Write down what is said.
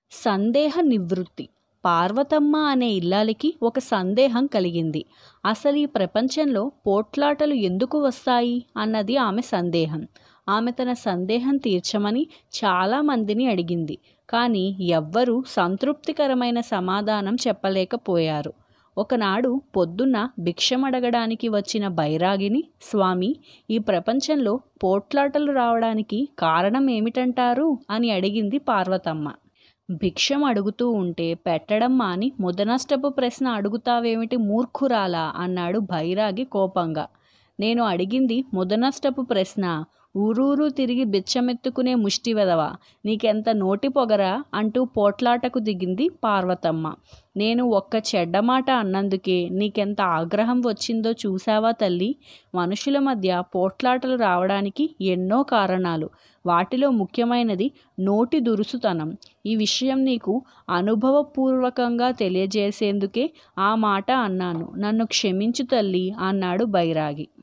సందేహ నివృత్తి పార్వతమ్మ అనే ఇల్లాలికి ఒక సందేహం కలిగింది అసలు ఈ ప్రపంచంలో పోట్లాటలు ఎందుకు వస్తాయి అన్నది ఆమె సందేహం ఆమె తన సందేహం తీర్చమని చాలామందిని అడిగింది కానీ ఎవ్వరూ సంతృప్తికరమైన సమాధానం చెప్పలేకపోయారు ఒకనాడు పొద్దున్న భిక్షమడగడానికి వచ్చిన బైరాగిని స్వామి ఈ ప్రపంచంలో పోట్లాటలు రావడానికి కారణం ఏమిటంటారు అని అడిగింది పార్వతమ్మ భిక్షం అడుగుతూ ఉంటే పెట్టడం మాని ముదనష్టపు ప్రశ్న అడుగుతావేమిటి మూర్ఖురాలా అన్నాడు బైరాగి కోపంగా నేను అడిగింది ముదనష్టపు ప్రశ్న ఊరూరు తిరిగి బిచ్చమెత్తుకునే ముష్టి వెదవ నీకెంత నోటి పొగరా అంటూ పోట్లాటకు దిగింది పార్వతమ్మ నేను ఒక్క చెడ్డ మాట అన్నందుకే నీకెంత ఆగ్రహం వచ్చిందో చూసావా తల్లి మనుషుల మధ్య పోట్లాటలు రావడానికి ఎన్నో కారణాలు వాటిలో ముఖ్యమైనది నోటి దురుసుతనం ఈ విషయం నీకు అనుభవపూర్వకంగా తెలియజేసేందుకే ఆ మాట అన్నాను నన్ను క్షమించు తల్లి అన్నాడు బైరాగి